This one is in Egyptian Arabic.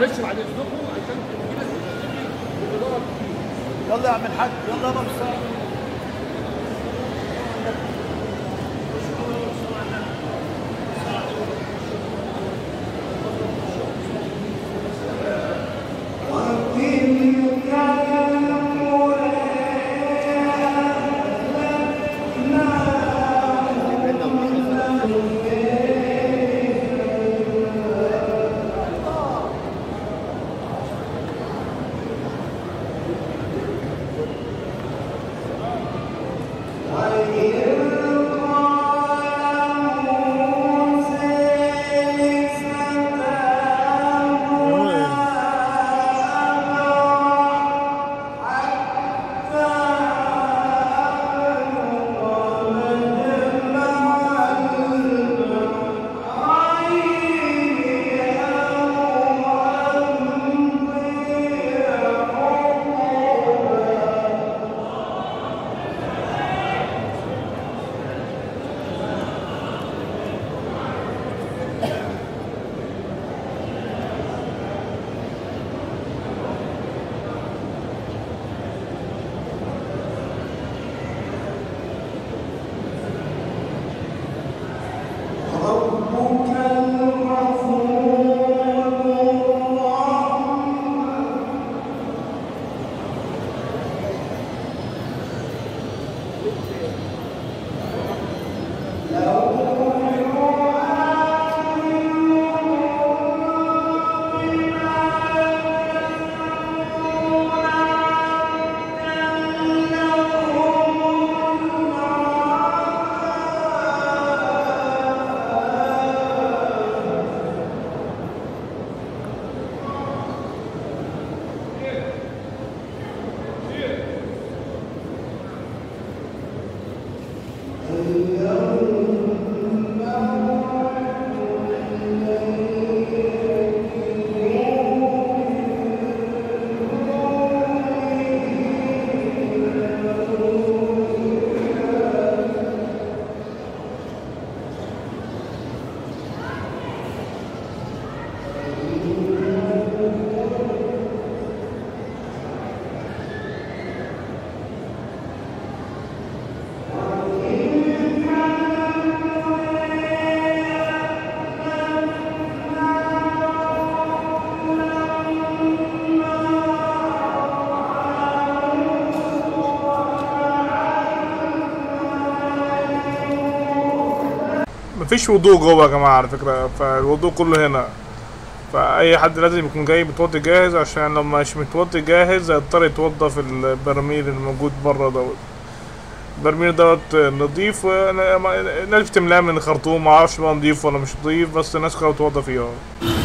معلش بعد اذنكم عشان تجيب الاداره يلا يا عم الحاج يلا يابا بالسلامه مفيش وضوء جوه يا جماعه على فكره فالوضوء كله هنا فاي حد لازم يكون جاي متوضي جاهز عشان لو مش متوضي جاهز هيضطر يتوضى في البرميل الموجود بره دوت البرميل دوت نضيف وأنا- الناس بتملاه من خرطوم معرفش بقى نضيف ولا مش نضيف بس الناس كلها بتوضى فيه اهو